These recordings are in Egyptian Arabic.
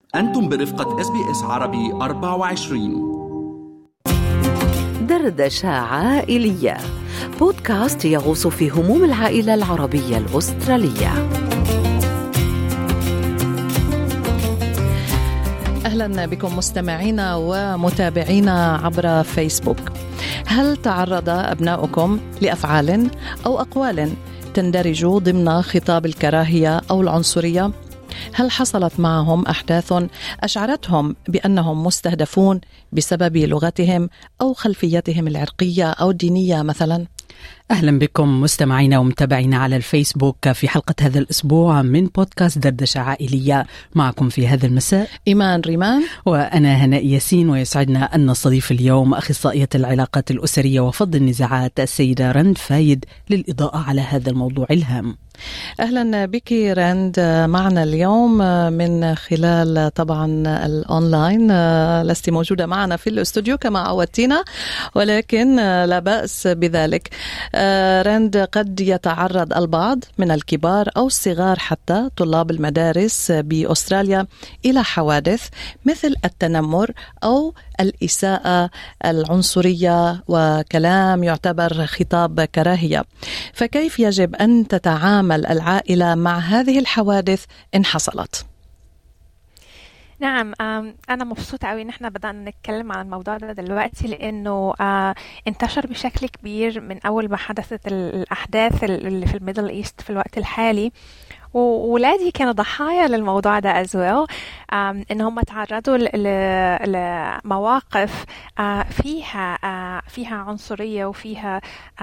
أنتم برفقة اس بي اس عربي 24 دردشة عائلية بودكاست يغوص في هموم العائلة العربية الأسترالية اهلا بكم مستمعينا ومتابعينا عبر فيسبوك. هل تعرض ابناؤكم لافعال او اقوال تندرج ضمن خطاب الكراهيه او العنصريه؟ هل حصلت معهم احداث اشعرتهم بانهم مستهدفون بسبب لغتهم او خلفيتهم العرقيه او الدينيه مثلا؟ اهلا بكم مستمعينا ومتابعينا على الفيسبوك في حلقه هذا الاسبوع من بودكاست دردشه عائليه معكم في هذا المساء ايمان ريمان وانا هناء ياسين ويسعدنا ان نستضيف اليوم اخصائيه العلاقات الاسريه وفض النزاعات السيده رند فايد للاضاءه على هذا الموضوع الهام. اهلا بك رند معنا اليوم من خلال طبعا الاونلاين لست موجوده معنا في الاستوديو كما عودتنا ولكن لا باس بذلك رند قد يتعرض البعض من الكبار او الصغار حتى طلاب المدارس باستراليا الى حوادث مثل التنمر او الاساءه العنصريه وكلام يعتبر خطاب كراهيه فكيف يجب ان تتعامل العائله مع هذه الحوادث ان حصلت نعم أنا مبسوطة أوي إن إحنا بدأنا نتكلم عن الموضوع ده دلوقتي لأنه انتشر بشكل كبير من أول ما حدثت الأحداث اللي في الميدل إيست في الوقت الحالي وولادي كانوا ضحايا للموضوع ده as well ان هم تعرضوا لمواقف فيها فيها عنصريه وفيها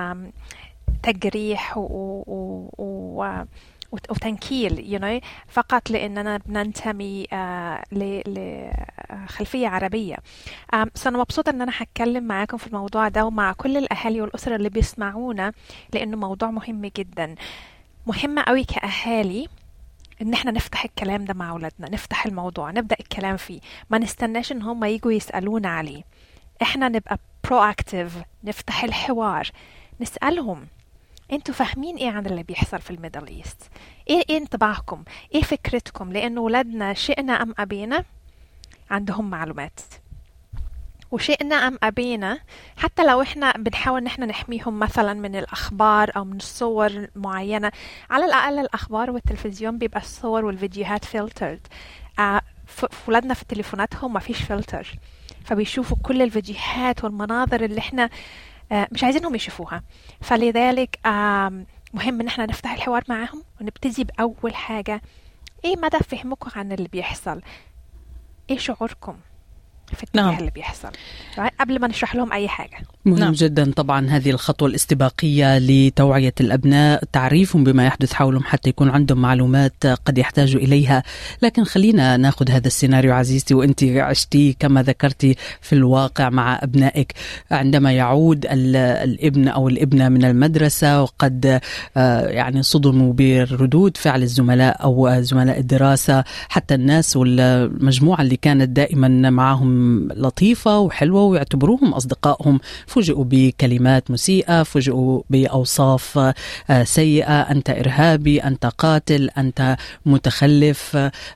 تجريح و, و, و وتنكيل you know, فقط لأننا بننتمي uh, لخلفية عربية um, so أنا مبسوطة أن أنا هتكلم معاكم في الموضوع ده ومع كل الأهالي والأسر اللي بيسمعونا لأنه موضوع مهم جدا مهمة قوي كأهالي ان احنا نفتح الكلام ده مع اولادنا نفتح الموضوع نبدا الكلام فيه ما نستناش ان هم يجوا يسالونا عليه احنا نبقى proactive نفتح الحوار نسالهم انتوا فاهمين ايه عن اللي بيحصل في الميدل ايست ايه ايه انطباعكم ايه فكرتكم لان ولادنا شئنا ام ابينا عندهم معلومات وشئنا ام ابينا حتى لو احنا بنحاول ان احنا نحميهم مثلا من الاخبار او من الصور معينه على الاقل الاخبار والتلفزيون بيبقى الصور والفيديوهات فلترد آه ولادنا في تليفوناتهم ما فيش فلتر فبيشوفوا كل الفيديوهات والمناظر اللي احنا آه مش عايزينهم يشوفوها فلذلك آه مهم ان احنا نفتح الحوار معاهم ونبتدي باول حاجه ايه مدى فهمكم عن اللي بيحصل ايه شعوركم في الاتجاه نعم. اللي بيحصل قبل ما نشرح لهم اي حاجه مهم نعم. جدا طبعا هذه الخطوه الاستباقيه لتوعيه الابناء تعريفهم بما يحدث حولهم حتى يكون عندهم معلومات قد يحتاجوا اليها لكن خلينا ناخذ هذا السيناريو عزيزتي وانت عشتي كما ذكرتي في الواقع مع ابنائك عندما يعود الابن او الابنه من المدرسه وقد يعني صدموا بردود فعل الزملاء او زملاء الدراسه حتى الناس والمجموعه اللي كانت دائما معهم لطيفة وحلوة ويعتبروهم أصدقائهم فوجئوا بكلمات مسيئة فوجئوا بأوصاف سيئة أنت إرهابي أنت قاتل أنت متخلف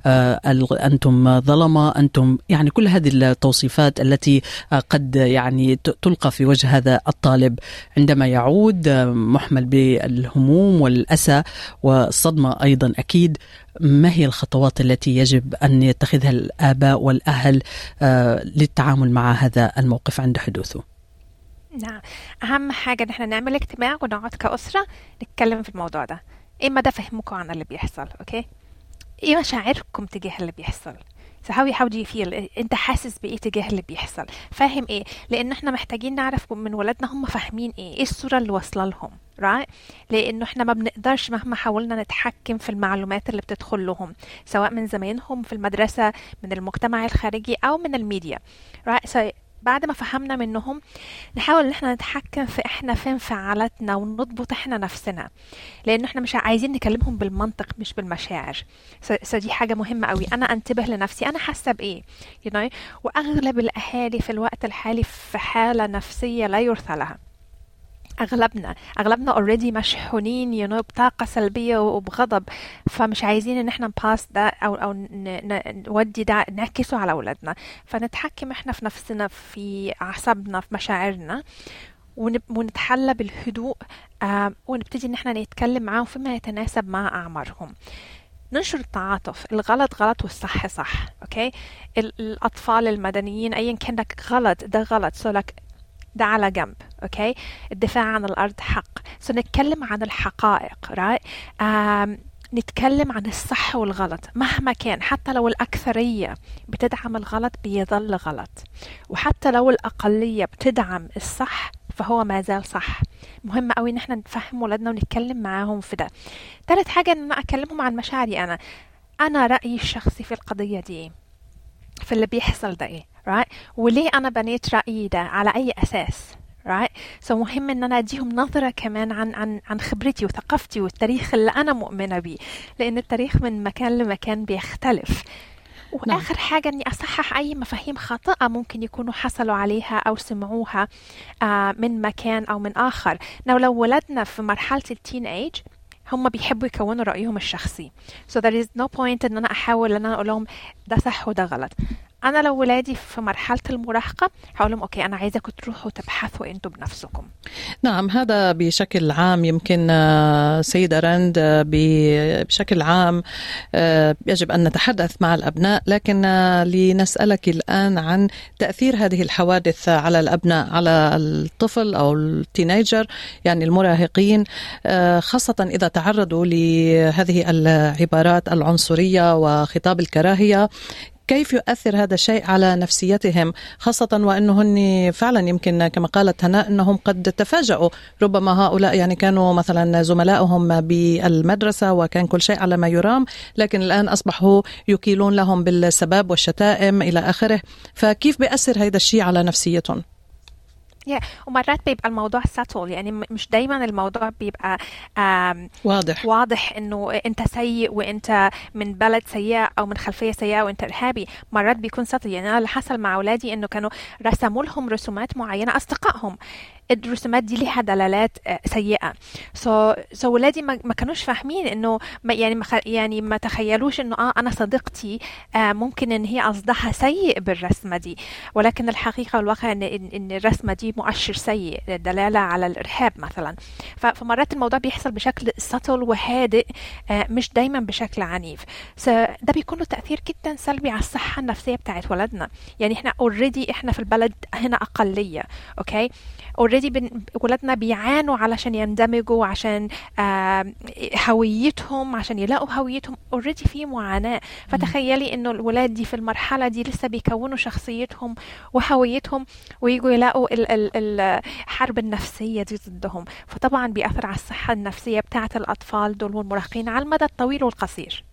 أنتم ظلمة أنتم يعني كل هذه التوصيفات التي قد يعني تلقى في وجه هذا الطالب عندما يعود محمل بالهموم والأسى والصدمة أيضا أكيد ما هي الخطوات التي يجب ان يتخذها الاباء والاهل للتعامل مع هذا الموقف عند حدوثه؟ نعم اهم حاجه ان احنا نعمل اجتماع ونقعد كاسره نتكلم في الموضوع ده ايه مدى فهمكم عن اللي بيحصل اوكي ايه مشاعركم تجاه اللي بيحصل So how, how do you feel انت حاسس بايه تجاه اللي بيحصل فاهم ايه لان احنا محتاجين نعرف من ولادنا هم فاهمين ايه ايه الصوره اللي واصله لهم right لانه احنا ما بنقدرش مهما حاولنا نتحكم في المعلومات اللي بتدخل لهم سواء من زمايلهم في المدرسه من المجتمع الخارجي او من الميديا right so بعد ما فهمنا منهم نحاول ان احنا نتحكم في احنا في انفعالاتنا ونضبط احنا نفسنا لانه احنا مش عايزين نكلمهم بالمنطق مش بالمشاعر سو دي حاجه مهمه قوي انا انتبه لنفسي انا حاسه بايه you know? واغلب الاهالي في الوقت الحالي في حاله نفسيه لا يرثى لها اغلبنا اغلبنا اوريدي مشحونين يو you know, بطاقه سلبيه وبغضب فمش عايزين ان احنا نباس ده او او نودي ده نعكسه على اولادنا فنتحكم احنا في نفسنا في اعصابنا في مشاعرنا ونتحلى بالهدوء آه ونبتدي ان احنا نتكلم معاهم فيما يتناسب مع اعمارهم ننشر التعاطف الغلط غلط والصح صح اوكي الاطفال المدنيين ايا كان لك غلط ده غلط سو لك ده على جنب اوكي الدفاع عن الارض حق سو نتكلم عن الحقائق right? نتكلم عن الصح والغلط مهما كان حتى لو الأكثرية بتدعم الغلط بيظل غلط وحتى لو الأقلية بتدعم الصح فهو ما زال صح مهم قوي ان احنا نفهم ولادنا ونتكلم معاهم في ده ثالث حاجة ان انا اكلمهم عن مشاعري انا انا رأيي الشخصي في القضية دي في اللي بيحصل ده ايه right? وليه انا بنيت رأيي ده على اي اساس right so مهم ان انا اديهم نظره كمان عن عن عن خبرتي وثقافتي والتاريخ اللي انا مؤمنه بيه لان التاريخ من مكان لمكان بيختلف واخر نعم. حاجه اني اصحح اي مفاهيم خاطئه ممكن يكونوا حصلوا عليها او سمعوها آه من مكان او من اخر لو لو ولدنا في مرحله التين ايج هم بيحبوا يكونوا رأيهم الشخصي so there is no point ان انا احاول ان انا اقول لهم ده صح وده غلط انا لو ولادي في مرحله المراهقه هقول لهم اوكي انا عايزاكم تروحوا تبحثوا انتم بنفسكم نعم هذا بشكل عام يمكن سيده رند بشكل عام يجب ان نتحدث مع الابناء لكن لنسالك الان عن تاثير هذه الحوادث على الابناء على الطفل او التينيجر يعني المراهقين خاصه اذا تعرضوا لهذه العبارات العنصريه وخطاب الكراهيه كيف يؤثر هذا الشيء على نفسيتهم خاصة وأنهن فعلا يمكن كما قالت هناء أنهم قد تفاجؤوا ربما هؤلاء يعني كانوا مثلا زملائهم بالمدرسة وكان كل شيء على ما يرام لكن الآن أصبحوا يكيلون لهم بالسباب والشتائم إلى آخره فكيف بيأثر هذا الشيء على نفسيتهم؟ yeah. ومرات بيبقى الموضوع ساتل يعني مش دايما الموضوع بيبقى واضح واضح انه انت سيء وانت من بلد سيئه او من خلفيه سيئه وانت ارهابي مرات بيكون ساتل يعني انا اللي حصل مع اولادي انه كانوا رسموا لهم رسومات معينه اصدقائهم الرسومات دي ليها دلالات سيئه سو so, سو so ولادي ما, ما كانوش فاهمين انه ما يعني ما يعني ما تخيلوش انه اه انا صديقتي آه ممكن ان هي قصدها سيء بالرسمه دي ولكن الحقيقه والواقع ان ان الرسمه دي مؤشر سيء دلاله على الارهاب مثلا فمرات الموضوع بيحصل بشكل سطل وهادئ آه مش دايما بشكل عنيف so ده بيكون له تاثير جدا سلبي على الصحه النفسيه بتاعت ولدنا يعني احنا اوريدي احنا في البلد هنا اقليه اوكي اوريدي بن... ولادنا بيعانوا علشان يندمجوا عشان آه هويتهم عشان يلاقوا هويتهم اوريدي في معاناه فتخيلي انه الولاد دي في المرحله دي لسه بيكونوا شخصيتهم وهويتهم ويجوا يلاقوا الحرب النفسيه دي ضدهم فطبعا بيأثر على الصحه النفسيه بتاعه الاطفال دول والمراهقين على المدى الطويل والقصير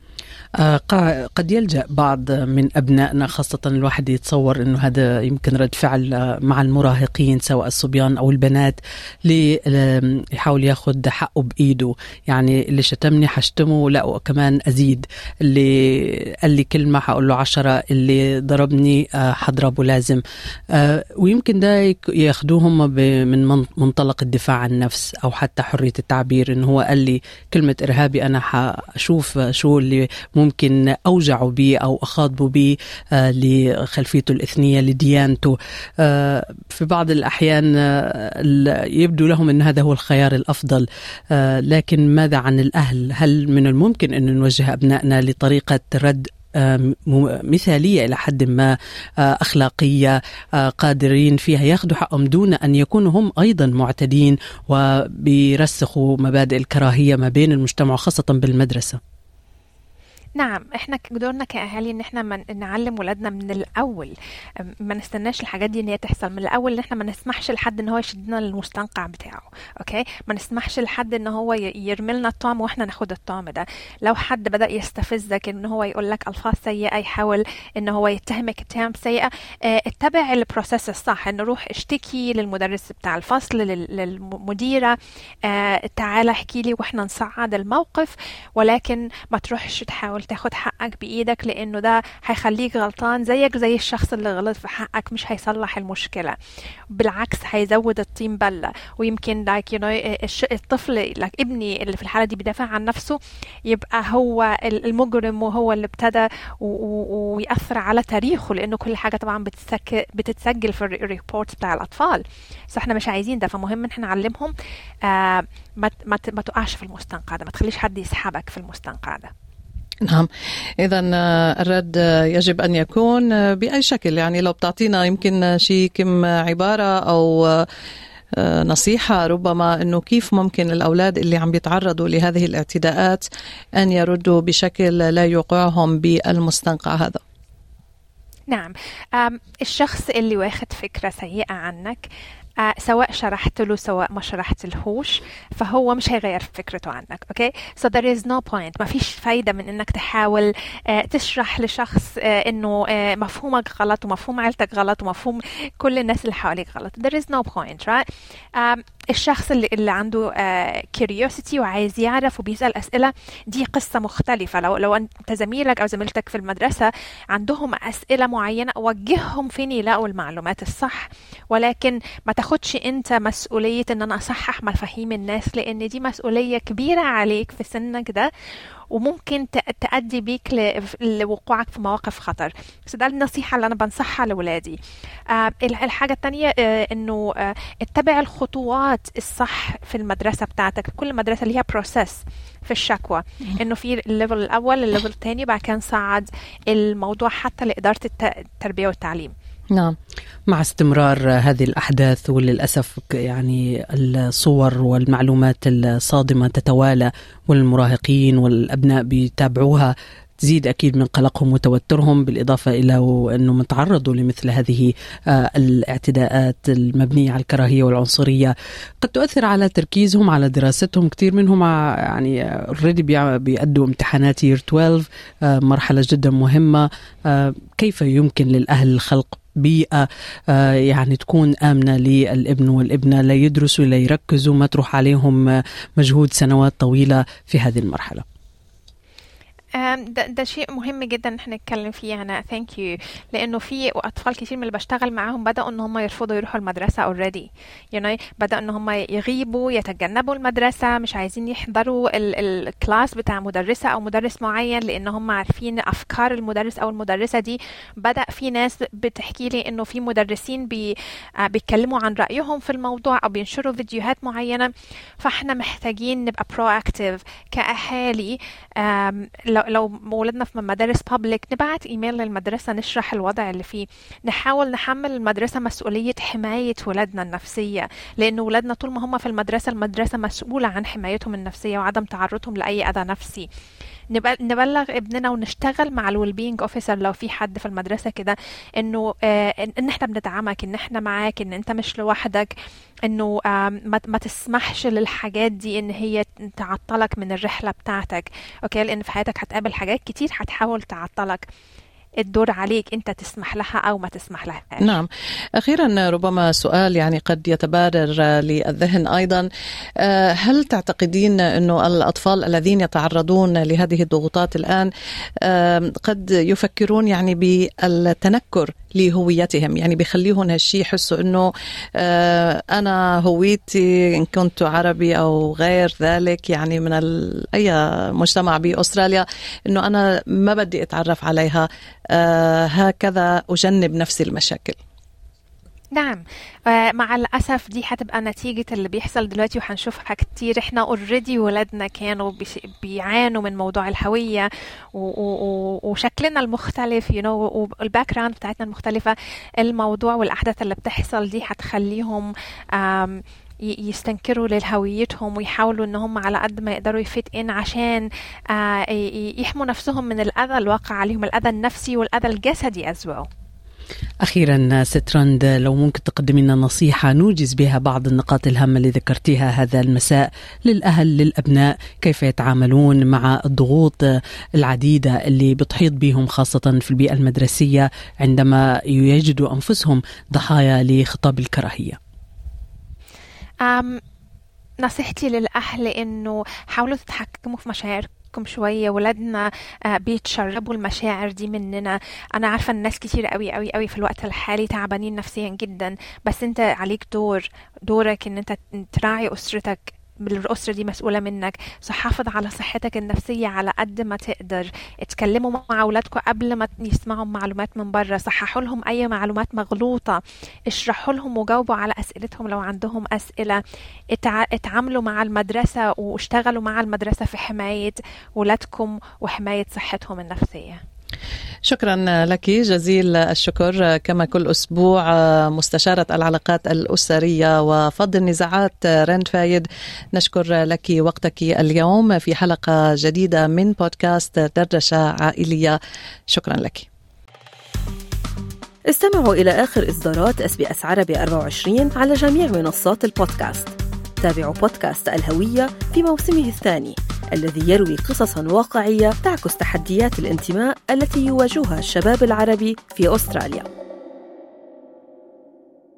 قد يلجأ بعض من أبنائنا خاصة الواحد يتصور أنه هذا يمكن رد فعل مع المراهقين سواء الصبيان أو البنات يحاول ياخذ حقه بإيده يعني اللي شتمني حشتمه لا وكمان أزيد اللي قال لي كلمة حقول له عشرة اللي ضربني حضربه لازم ويمكن ده ياخدوهم من منطلق الدفاع عن النفس أو حتى حرية التعبير إنه هو قال لي كلمة إرهابي أنا حشوف شو اللي ممكن أوجعوا به أو أخاضبوا به آه لخلفيته الإثنية لديانته آه في بعض الأحيان آه يبدو لهم أن هذا هو الخيار الأفضل آه لكن ماذا عن الأهل هل من الممكن أن نوجه أبنائنا لطريقة رد مثالية إلى حد ما أخلاقية قادرين فيها ياخذوا حقهم دون أن يكونوا هم أيضا معتدين وبيرسخوا مبادئ الكراهية ما بين المجتمع خاصة بالمدرسة نعم احنا دورنا كاهالي ان احنا من نعلم ولادنا من الاول ما نستناش الحاجات دي ان هي تحصل من الاول ان احنا ما نسمحش لحد ان هو يشدنا للمستنقع بتاعه اوكي ما نسمحش لحد ان هو يرمي لنا الطعم واحنا ناخد الطعم ده لو حد بدا يستفزك ان هو يقول لك الفاظ سيئه يحاول ان هو يتهمك اتهام سيئه اه اتبع البروسيس الصح انه روح اشتكي للمدرس بتاع الفصل للمديره اه تعالى احكي لي واحنا نصعد الموقف ولكن ما تروحش تحاول تحاول تاخد حقك بايدك لانه ده هيخليك غلطان زيك زي الشخص اللي غلط في حقك مش هيصلح المشكله بالعكس هيزود الطين بله ويمكن لايك يو نو الطفل لايك ابني اللي في الحاله دي بيدافع عن نفسه يبقى هو المجرم وهو اللي ابتدى ويأثر على تاريخه لانه كل حاجه طبعا بتتسجل في الريبورت بتاع الاطفال بس احنا مش عايزين ده فمهم ان احنا نعلمهم آه ما ما تقعش في المستنقع ده ما تخليش حد يسحبك في المستنقع ده نعم إذا الرد يجب أن يكون بأي شكل يعني لو بتعطينا يمكن شيء كم عبارة أو نصيحة ربما أنه كيف ممكن الأولاد اللي عم بيتعرضوا لهذه الاعتداءات أن يردوا بشكل لا يوقعهم بالمستنقع هذا نعم الشخص اللي واخد فكرة سيئة عنك آه سواء شرحت له سواء ما شرحت لهوش فهو مش هيغير فكرته عنك اوكي so there is no point ما فيش فايدة من انك تحاول آه تشرح لشخص آه انه آه مفهومك غلط ومفهوم عيلتك غلط ومفهوم كل الناس اللي حواليك غلط there is no point right um, الشخص اللي, اللي عنده كيوريوسيتي uh, وعايز يعرف وبيسأل أسئلة دي قصة مختلفة لو لو أنت زميلك أو زميلتك في المدرسة عندهم أسئلة معينة وجههم فين يلاقوا المعلومات الصح ولكن ما تاخدش أنت مسؤولية إن أنا أصحح مفاهيم الناس لأن دي مسؤولية كبيرة عليك في سنك ده وممكن تأدي بيك لوقوعك في مواقف خطر بس ده النصيحة اللي أنا بنصحها لأولادي آه الحاجة التانية آه إنه آه اتبع الخطوات الصح في المدرسة بتاعتك كل مدرسة ليها بروسيس في الشكوى انه في الليفل الاول الليفل الثاني بعد كده نصعد الموضوع حتى لاداره التربيه والتعليم نعم مع استمرار هذه الأحداث وللأسف يعني الصور والمعلومات الصادمة تتوالى والمراهقين والأبناء بيتابعوها تزيد أكيد من قلقهم وتوترهم بالإضافة إلى أنهم متعرضوا لمثل هذه الاعتداءات المبنية على الكراهية والعنصرية قد تؤثر على تركيزهم على دراستهم كثير منهم يعني اوريدي بيأدوا امتحانات يير 12 مرحلة جدا مهمة كيف يمكن للأهل الخلق بيئة يعني تكون آمنة للابن والابنة لا يدرسوا لا يركزوا ما تروح عليهم مجهود سنوات طويلة في هذه المرحلة ده, ده شيء مهم جدا احنا نتكلم فيه انا ثانك يو لانه في اطفال كتير من اللي بشتغل معاهم بداوا ان هم يرفضوا يروحوا المدرسه اوريدي يعني بدا ان هم يغيبوا يتجنبوا المدرسه مش عايزين يحضروا الكلاس بتاع مدرسه او مدرس معين لان هم عارفين افكار المدرس او المدرسه دي بدا في ناس بتحكي لي انه في مدرسين بي بيتكلموا عن رايهم في الموضوع او بينشروا فيديوهات معينه فاحنا محتاجين نبقى برو اكتيف كاهالي لو لو ولدنا في مدارس بابليك نبعت ايميل للمدرسه نشرح الوضع اللي فيه نحاول نحمل المدرسه مسؤوليه حمايه ولادنا النفسيه لان ولادنا طول ما هم في المدرسه المدرسه مسؤوله عن حمايتهم النفسيه وعدم تعرضهم لاي اذى نفسي نبلغ ابننا ونشتغل مع الويل بينج اوفيسر لو في حد في المدرسه كده انه آه ان احنا بندعمك ان احنا معاك ان انت مش لوحدك انه آه ما تسمحش للحاجات دي ان هي تعطلك من الرحله بتاعتك اوكي لان في حياتك هتقابل حاجات كتير هتحاول تعطلك الدور عليك انت تسمح لها او ما تسمح لها نعم اخيرا ربما سؤال يعني قد يتبادر للذهن ايضا هل تعتقدين انه الاطفال الذين يتعرضون لهذه الضغوطات الان قد يفكرون يعني بالتنكر لهويتهم يعني بيخليهم هالشيء يحسوا انه انا هويتي ان كنت عربي او غير ذلك يعني من اي مجتمع باستراليا انه انا ما بدي اتعرف عليها آه هكذا أجنب نفسي المشاكل نعم آه مع الأسف دي هتبقى نتيجة اللي بيحصل دلوقتي وهنشوفها كتير احنا اوريدي ولادنا كانوا بيعانوا من موضوع الهوية وشكلنا المختلف you know, والباك جراوند بتاعتنا المختلفة الموضوع والأحداث اللي بتحصل دي هتخليهم يستنكروا لهويتهم ويحاولوا ان هم على قد ما يقدروا يفيت ان عشان يحموا نفسهم من الاذى الواقع عليهم الاذى النفسي والاذى الجسدي as well. أخيرا سترند لو ممكن تقدمي لنا نصيحة نوجز بها بعض النقاط الهامة اللي ذكرتيها هذا المساء للأهل للأبناء كيف يتعاملون مع الضغوط العديدة اللي بتحيط بهم خاصة في البيئة المدرسية عندما يجدوا أنفسهم ضحايا لخطاب الكراهية أم نصيحتي للأهل إنه حاولوا تتحكموا في مشاعر نسيبكم شوية ولادنا آه، بيتشربوا المشاعر دي مننا أنا عارفة الناس كتير قوي قوي قوي في الوقت الحالي تعبانين نفسيا جدا بس أنت عليك دور دورك إن أنت تراعي أسرتك الأسرة دي مسؤولة منك حافظ على صحتك النفسية على قد ما تقدر اتكلموا مع أولادكم قبل ما يسمعوا معلومات من بره صححوا لهم أي معلومات مغلوطة اشرحوا لهم وجاوبوا على أسئلتهم لو عندهم أسئلة اتع... اتعاملوا مع المدرسة واشتغلوا مع المدرسة في حماية ولادكم وحماية صحتهم النفسية شكرا لك جزيل الشكر كما كل اسبوع مستشاره العلاقات الاسريه وفض النزاعات رند فايد نشكر لك وقتك اليوم في حلقه جديده من بودكاست دردشه عائليه شكرا لك استمعوا إلى آخر إصدارات اس بي اس عربي 24 على جميع منصات البودكاست تابعوا بودكاست الهوية في موسمه الثاني الذي يروي قصصا واقعية تعكس تحديات الانتماء التي يواجهها الشباب العربي في أستراليا